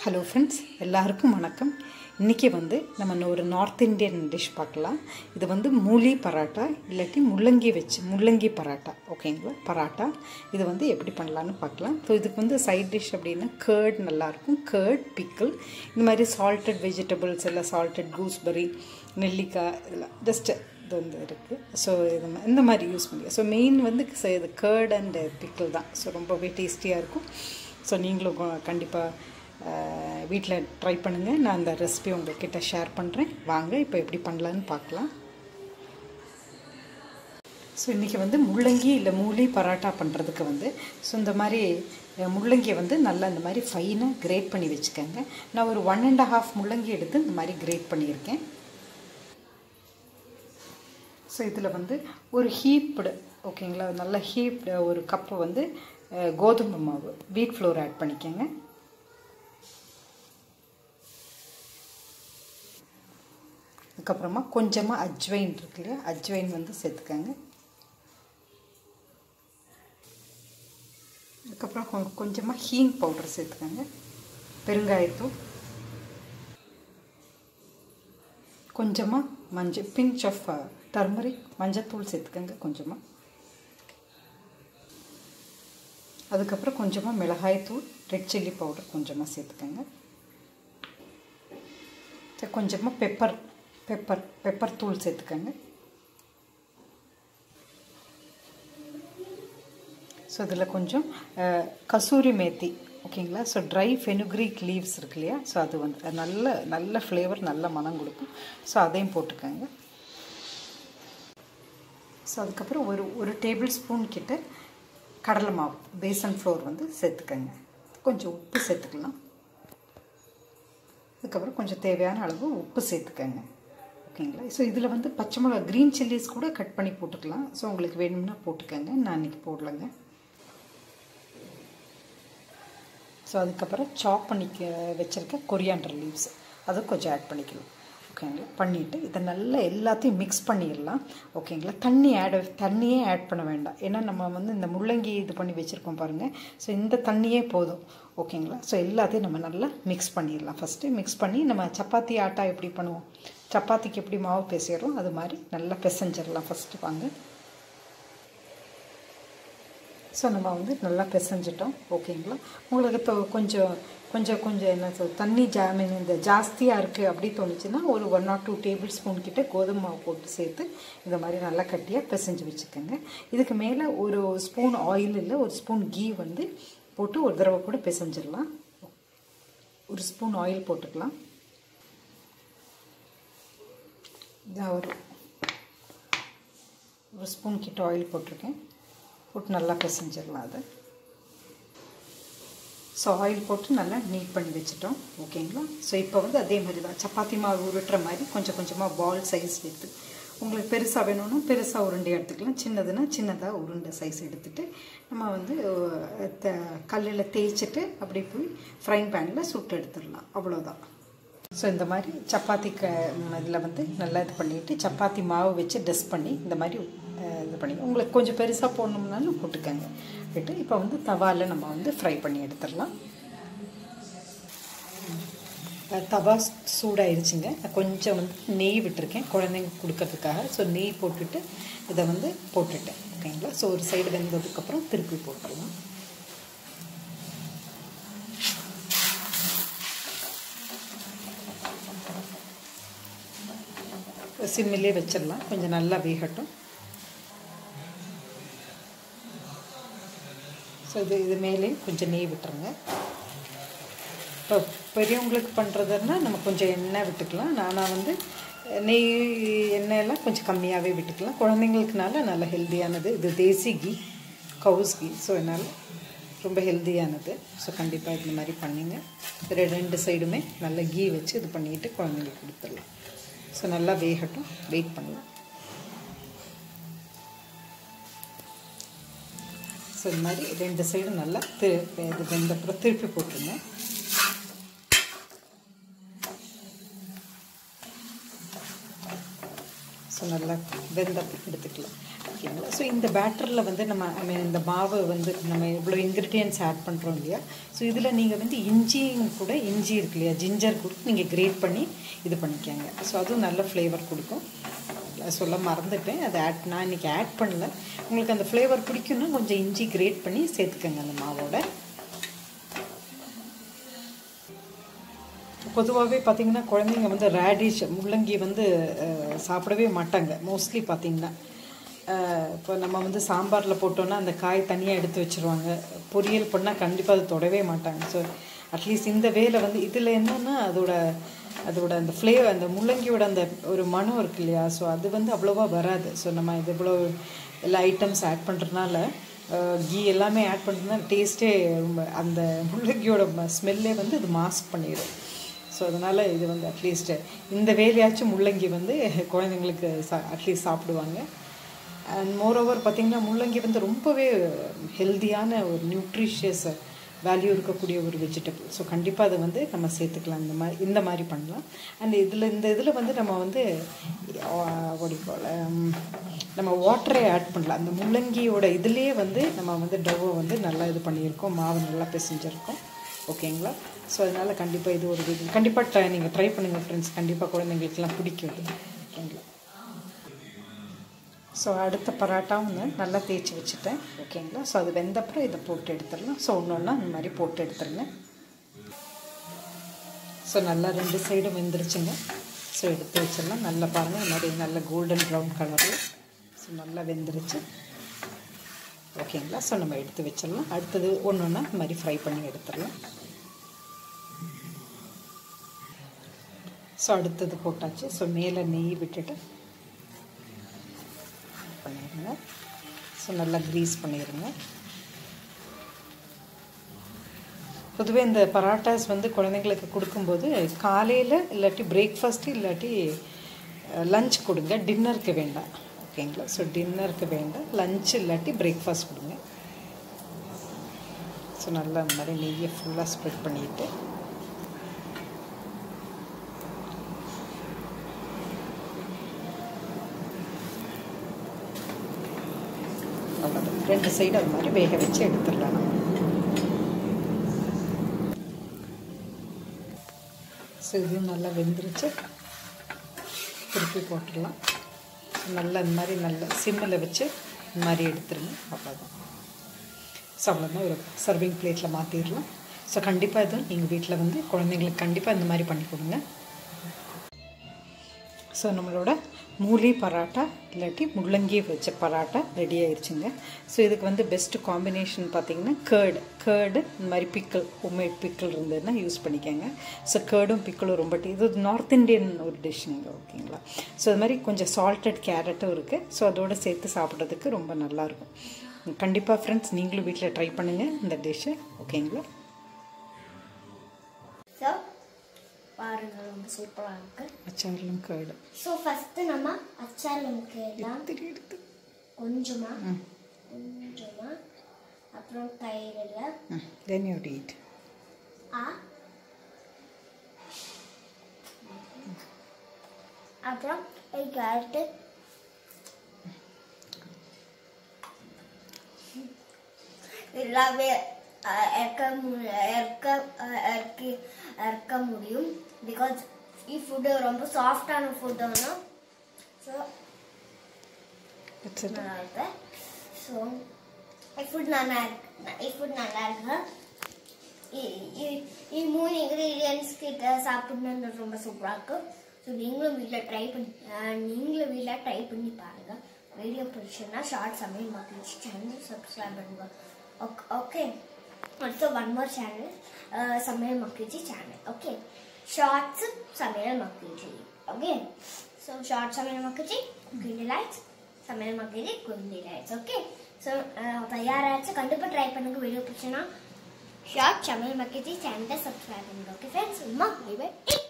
Hello friends எல்லாருக்கும் வணக்கம் இன்றைக்கி வந்து நம்ம ஒரு நார்த் இந்தியன் டிஷ் பார்க்கலாம் இது வந்து மூலி பராட்டா இல்லாட்டி முள்ளங்கி வச்சு முள்ளங்கி பராட்டா ஓகேங்களா பராட்டா இது வந்து எப்படி பண்ணலான்னு பார்க்கலாம் ஸோ இதுக்கு வந்து சைட் டிஷ் அப்படின்னா கேர்ட் நல்லாயிருக்கும் கேர்ட் பிக்கிள் இந்த மாதிரி சால்ட்டட் வெஜிடபிள்ஸ் எல்லாம் சால்ட்டட் கூஸ்பெரி நெல்லிக்காய் இதெல்லாம் ஜஸ்ட்டு இது வந்து இருக்குது ஸோ இது ம- இந்த மாதிரி யூஸ் பண்ணி ஸோ மெயின் வந்து ச- இது கேர்ட் அண்ட் பிக்கிள் தான் ஸோ ரொம்பவே டேஸ்டியாக இருக்கும் ஸோ நீங்களும் கண்டிப்பாக வீட்டில் ட்ரை பண்ணுங்கள் நான் அந்த ரெசிபி உங்கள்கிட்ட ஷேர் பண்ணுறேன் வாங்க இப்போ எப்படி பண்ணலான்னு பார்க்கலாம் ஸோ இன்றைக்கி வந்து முள்ளங்கி இல்லை மூலி பரோட்டா பண்ணுறதுக்கு வந்து ஸோ இந்த மாதிரி அஹ், முள்ளங்கியை வந்து நல்லா இந்த மாதிரி ஃபைனாக கிரேட் பண்ணி வச்சுக்கோங்க நான் ஒரு ஒன் அண்ட் ஹாஃப் முள்ளங்கி எடுத்து இந்த மாதிரி கிரேட் பண்ணியிருக்கேன் ஸோ இதில் வந்து ஒரு ஹீப்டு ஓகேங்களா நல்ல ஹீப்டு ஒரு கப்பு வந்து அஹ், கோதுமை மாவு வீட் ஃப்ளோர் ஆட் பண்ணிக்கோங்க அதுக்கப்புறமா கொஞ்சமாக அஜ்வைன் இருக்கு இல்லையா அஜ்வைன் வந்து சேர்த்துக்கோங்க அதுக்கப்புறம் கொ- கொஞ்சமாக ஹீங் பவுடர் சேர்த்துக்கோங்க பெருங்காயத்தூள் கொஞ்சமாக மஞ்சள் பிஞ்ச் ஆஃப் டர்மரிக் மஞ்சத்தூள் சேர்த்துக்கோங்க கொஞ்சமாக அதுக்கப்புறம் கொஞ்சமாக மிளகாய்த்தூள் ரெட் சில்லி பவுடர் கொஞ்சமாக சேர்த்துக்கோங்க சரி, கொஞ்சமாக பெப்பர் பெப்பர் பெப்பர் தூள் சேர்த்துக்கோங்க ஸோ இதில் கொஞ்சம் அஹ், கசூரி மேத்தி ஓகேங்களா ஸோ ட்ரை ஃபெனுக்ரீக் லீவ்ஸ் இருக்கு இல்லையா ஸோ அது வந்து அது நல்ல நல்ல ஃப்ளேவர் நல்ல மனம் கொடுக்கும் ஸோ அதையும் போட்டுக்கோங்க ஸோ அதுக்கப்புறம் ஒரு ஒரு டேபிள் ஸ்பூன் கிட்ட கடலை மாவு பேசன் ஃப்ளோர் வந்து சேர்த்துக்கோங்க கொஞ்சம் உப்பு சேர்த்துக்கலாம் அதுக்கப்புறம் கொஞ்சம் தேவையான அளவு உப்பு சேர்த்துக்கோங்க ஓகேங்களா ஸோ இதில் வந்து பச்சை மிளகா க்ரீன் சில்லிஸ் கூட கட் பண்ணி போட்டுக்கலாம் ஸோ உங்களுக்கு வேணும்னா போட்டுக்கோங்க நான் இன்றைக்கி போடலைங்க ஸோ அதுக்கப்புறம் சாப் பண்ணி வச்சுருக்க கொரியாண்டர் லீவ்ஸ் அதை கொஞ்சம் ஆட் பண்ணிக்கலாம் ஓகேங்களா பண்ணிவிட்டு இதை நல்லா எல்லாத்தையும் மிக்ஸ் பண்ணிடலாம் ஓகேங்களா தண்ணி ஆட் தண்ணியே ஆட் பண்ண வேண்டாம் ஏன்னா நம்ம வந்து இந்த முள்ளங்கி இது பண்ணி வச்சுருக்கோம் பாருங்கள் ஸோ இந்த தண்ணியே போதும் ஓகேங்களா ஸோ எல்லாத்தையும் நம்ம நல்லா மிக்ஸ் பண்ணிடலாம் ஃபஸ்ட்டு மிக்ஸ் பண்ணி நம்ம சப்பாத்தி ஆட்டா எப்படி பண்ணுவோம் சப்பாத்திக்கு எப்படி மாவு பிசைகிறோம் அது மாதிரி நல்லா பிசைஞ்சிடலாம் ஃபஸ்ட்டு வாங்க ஸோ நம்ம வந்து நல்லா பிசைஞ்சிட்டோம் ஓகேங்களா உங்களுக்கு இப்போ கொஞ்சம் கொஞ்சம் கொஞ்சம் என்ன சொல் தண்ணி ஜா I mean இந்த ஜாஸ்தியாக இருக்குது அப்படி தோணுச்சுன்னா ஒரு one or two tablespoon கிட்ட கோதுமை மாவு போட்டு சேர்த்து இந்த மாதிரி நல்லா கட்டியாக பிசைஞ்சு வச்சுக்கோங்க இதுக்கு மேலே ஒரு ஸ்பூன் ஆயில் இல்லை ஒரு ஸ்பூன் கீ வந்து போட்டு ஒரு தடவை கூட பிசைஞ்சிடலாம் ஒரு ஸ்பூன் ஆயில் போட்டுக்கலாம் இதான் ஒரு ஒரு ஸ்பூன் கிட்ட ஆயில் போட்டிருக்கேன் போட்டு நல்லா பிசைஞ்சிடலாம் அதை ஸோ ஆயில் போட்டு நல்லா நீட் பண்ணி வச்சுட்டோம் ஓகேங்களா ஸோ இப்போ வந்து அதே மாதிரி தான் சப்பாத்தி மாவு உருட்டுற மாதிரி கொஞ்சம் கொஞ்சமாக பால் சைஸ் எடுத்து உங்களுக்கு பெருசாக வேணும்னா பெருசாக உருண்டை எடுத்துக்கலாம் சின்னதுன்னா சின்னதாக உருண்டை சைஸ் எடுத்துட்டு நம்ம வந்து அஹ், த கல்லில் தேய்ச்சிட்டு அப்படி போய் ஃப்ரைங் பேனில் சுட்டு எடுத்துடலாம் அவ்வளோதான் ஸோ இந்த மாதிரி சப்பாத்தி க இதில் வந்து நல்லா இது பண்ணிவிட்டு சப்பாத்தி மாவு வச்சு டஸ்ட் பண்ணி இந்த மாதிரி அஹ், இது பண்ணி உங்களுக்கு கொஞ்சம் பெருசாக போடணும்னாலும் போட்டுக்கோங்க விட்டு இப்போ வந்து தவாவில் நம்ம வந்து ஃப்ரை பண்ணி எடுத்துடலாம் அஹ், தவா சூடாயிருச்சுங்க நான் கொஞ்சம் வந்து நெய் விட்டுருக்கேன் குழந்தைங்க கொடுக்கறதுக்காக ஸோ நெய் போட்டுட்டு இதை வந்து போட்டுட்டேன் ஓகேங்களா ஸோ ஒரு சைடு வெந்ததுக்கப்புறம் திருப்பி போட்டுடலாம் சிம்மிலே வச்சிடலாம் கொஞ்சம் நல்லா வேகட்டும் ஸோ இது இது மேலே கொஞ்சம் நெய் விட்டுருங்க இப்போ பெரியவங்களுக்கு பண்ணுறதுன்னா நம்ம கொஞ்சம் எண்ணெய் விட்டுக்கலாம் நானாக வந்து நெய் எண்ணெயெல்லாம் கொஞ்சம் கம்மியாகவே விட்டுக்கலாம் குழந்தைங்களுக்குனால நல்ல ஹெல்த்தியானது இது தேசி கீ கவுஸ் கீ ஸோ அதனால் ரொம்ப ஹெல்த்தியானது ஸோ கண்டிப்பாக இந்த மாதிரி பண்ணிங்க ரெ- ரெண்டு சைடுமே நல்ல கீ வச்சு இது பண்ணிட்டு குழந்தைங்களுக்கு கொடுத்துடலாம் ஸோ நல்லா வேகட்டும் வெயிட் பண்ணலாம் ஸோ இந்த மாதிரி ரெண்டு சைடும் நல்லா திரு இது வெந்தப்புறம் திருப்பி போட்டுருங்க ஸோ நல்லா வெந்த எடுத்துக்கலாம் ஓகேங்களா ஸோ இந்த பேட்டரில் வந்து நம்ம ஐ மீன் இந்த மாவு வந்து நம்ம இவ்வளோ இன்க்ரீடியன்ஸ் ஆட் பண்ணுறோம் இல்லையா ஸோ இதில் நீங்கள் வந்து இஞ்சியும் கூட இஞ்சி இருக்கு இல்லையா ஜிஞ்சர் கூட நீங்கள் கிரேட் பண்ணி இது பண்ணிக்கோங்க ஸோ அதுவும் நல்ல ஃப்ளேவர் கொடுக்கும் சொல்ல மறந்துட்டேன் அதை ஆட் நான் இன்றைக்கி ஆட் பண்ணல உங்களுக்கு அந்த ஃப்ளேவர் பிடிக்குன்னா கொஞ்சம் இஞ்சி கிரேட் பண்ணி சேர்த்துக்கோங்க அந்த மாவோட பொதுவாகவே பார்த்திங்கன்னா குழந்தைங்க வந்து ரேடிஷ் முள்ளங்கி வந்து சாப்பிடவே மாட்டாங்க மோஸ்ட்லி பார்த்திங்கன்னா இப்போ நம்ம வந்து சாம்பாரில் போட்டோன்னா அந்த காய் தனியாக எடுத்து வச்சுருவாங்க பொரியல் பண்ணால் கண்டிப்பாக அது தொடவே மாட்டாங்க ஸோ அட்லீஸ்ட் இந்த வேலை வந்து இதில் என்னென்னா அதோட அதோட அந்த ஃப்ளேவர் அந்த முள்ளங்கியோட அந்த ஒரு மனம் இருக்கு இல்லையா ஸோ அது வந்து அவ்வளோவா வராது ஸோ நம்ம இது இவ்வளோ எல்லா ஐட்டம்ஸ் ஆட் பண்ணுறதுனால கீ எல்லாமே ஆட் பண்ணுறதுனால டேஸ்ட்டே ரொம்ப அந்த முள்ளங்கியோட ஸ்மெல்லே வந்து இது மாஸ்க் பண்ணிடும் ஸோ அதனால் இது வந்து அட்லீஸ்ட் இந்த வேலையாச்சும் முள்ளங்கி வந்து குழந்தைங்களுக்கு சா அட்லீஸ்ட் சாப்பிடுவாங்க அண்ட் மோரோவர் பார்த்திங்கன்னா முள்ளங்கி வந்து ரொம்பவே ஹெல்த்தியான ஒரு நியூட்ரிஷியஸ் வேல்யூ இருக்கக்கூடிய ஒரு வெஜிடபிள் ஸோ கண்டிப்பாக அதை வந்து நம்ம சேர்த்துக்கலாம் இந்த மாதிரி இந்த மாதிரி பண்ணலாம் அண்ட் இதில் இந்த இதில் வந்து நம்ம வந்து போல நம்ம வாட்டரை ஆட் பண்ணலாம் அந்த முள்ளங்கியோட இதுலேயே வந்து நம்ம வந்து டவ்வை வந்து நல்லா இது பண்ணியிருக்கோம் மாவு நல்லா பிசைஞ்சிருக்கோம் ஓகேங்களா ஸோ அதனால் கண்டிப்பாக இது ஒரு இது கண்டிப்பாக ட்ரை நீங்கள் ட்ரை பண்ணுங்கள் ஃப்ரெண்ட்ஸ் கண்டிப்பாக குழந்தைங்களுக்குலாம் பிடிக்கும் இது ஓகேங்களா ஸோ அடுத்த பராட்டாவும் வந்து நல்லா தேய்ச்சி வச்சுட்டேன் ஓகேங்களா ஸோ அது வெந்தப்புறம் இதை போட்டு எடுத்துடலாம் ஸோ ஒன்று ஒன்றா இந்த மாதிரி போட்டு எடுத்துருங்க ஸோ நல்லா ரெண்டு சைடும் வெந்துருச்சுங்க ஸோ எடுத்து வச்சிடலாம் நல்லா பாருங்கள் இந்த மாதிரி நல்ல கோல்டன் ப்ரௌன் கலரில் ஸோ நல்லா வெந்துருச்சு ஓகேங்களா ஸோ நம்ம எடுத்து வச்சிடலாம் அடுத்தது ஒன்று ஒன்றா இந்த மாதிரி ஃப்ரை பண்ணி எடுத்துடலாம் ஸோ அடுத்தது போட்டாச்சு ஸோ மேலே நெய் விட்டுட்டு பண்ணிடுங்க ஸோ நல்லா க்ரீஸ் பண்ணிடுங்க பொதுவே இந்த பராட்டாஸ் வந்து குழந்தைங்களுக்கு கொடுக்கும்போது காலையில் இல்லாட்டி பிரேக்ஃபாஸ்ட்டு இல்லாட்டி லஞ்ச் கொடுங்க டின்னருக்கு வேண்டாம் ஓகேங்களா ஸோ டின்னருக்கு வேண்டாம் லஞ்ச் இல்லாட்டி பிரேக்ஃபாஸ்ட் கொடுங்க ஸோ நல்லா அந்த மாதிரி நெய்யை ஃபுல்லாக ஸ்ப்ரெட் பண்ணிவிட்டு அவ்வளோதான் ரெண்டு சைடு அது மாதிரி வேக வச்சு எடுத்துடலாம் நம்ம ஸோ இதுவும் நல்லா வெந்துருச்சு திருப்பி போட்டுடலாம் நல்லா இந்த மாதிரி நல்லா சிம்மில் வச்சு இந்த மாதிரி எடுத்துருங்க அவ்வளோதான் ஸோ அவ்வளோதான் ஒரு சர்விங் பிளேட்டில் மாற்றிடலாம் ஸோ கண்டிப்பாக இது நீங்கள் வீட்டில் வந்து குழந்தைங்களுக்கு கண்டிப்பாக இந்த மாதிரி பண்ணி கொடுங்க ஸோ நம்மளோட மூலி பராட்டா இல்லாட்டி முள்ளங்கி வச்ச பராட்டா ரெடி ஆயிடுச்சுங்க ஸோ இதுக்கு வந்து பெஸ்ட்டு காம்பினேஷன் பார்த்தீங்கன்னா கேர்டு கேர்டு இந்த மாதிரி பிக்கிள் ஹோம்மேட் பிக்கிள் இருந்ததுன்னா யூஸ் பண்ணிக்கோங்க ஸோ கேர்டும் பிக்கிளும் ரொம்ப இது நார்த் இந்தியன் ஒரு டிஷ்ஷுங்க ஓகேங்களா ஸோ அது மாதிரி கொஞ்சம் சால்டட் கேரட்டும் இருக்குது ஸோ அதோடு சேர்த்து சாப்பிட்றதுக்கு ரொம்ப நல்லாயிருக்கும் கண்டிப்பாக ஃப்ரெண்ட்ஸ் நீங்களும் வீட்டில் ட்ரை பண்ணுங்கள் இந்த டிஷ்ஷை ஓகேங்களா ஸோ பாருங்க ரொம்ப சூப்பராக இருக்கு அச்சாரிலும் கேர்டு ஸோ ஃபஸ்ட்டு நம்ம அச்சார் நமக்கு எல்லாம் எடுத்து எடுத்து கொஞ்சமா கொஞ்சமா அப்புறம் தயிரில் தென் யூ eat ஆ அப்புறம் கேரட்டு எல்லாமே அஹ், இறக்க மு- இறக்க அஹ், இறக்கி இறக்க முடியும் பிகாஸ் ಈ ஃபுட்டு ரொம்ப சாஃப்டான ஃபுட் ஆனால் ஸோ That's it. நல்லா இருக்கு ஸோ ஃபுட் நல்லா இருக்கு ಈ ஃபுட் நல்லா இருக்கு இ- இ- ಈ மூணு இன்க்ரீடியன்ஸ் கிட்ட சாப்பிடணுன்னு ரொம்ப சூப்பராக இருக்கு ஸோ நீங்களும் வீட்டில் ட்ரை பண்ணி அஹ், நீங்களும் வீட்டில் ட்ரை பண்ணி பாருங்க video பிடிச்சுன்னா short Samayal Makkal channel subscribe பண்ணுங்க ஓகே அடுத்து ஒன் மோர் சேனல் சமையல் மக்கள்ஜி சேனல் ஓகே ஷார்ட்ஸ் சமையல் மக்கள்ஜி ஓகே ஸோ ஷார்ட் சமையல் மக்கள்ஜி குக்கிங் லைட்ஸ் சமையல் மக்கள்ஜி குக்கிங் லைட்ஸ் ஓகே ஸோ தயாராச்சு கண்டிப்பாக ட்ரை பண்ணுங்க வீடியோ பிடிச்சுன்னா ஷார்ட் சமையல் மக்கள்ஜி சேனலை சப்ஸ்கிரைப் பண்ணுங்க ஓகே ஃப்ரெண்ட்ஸ் அம்மா பை பை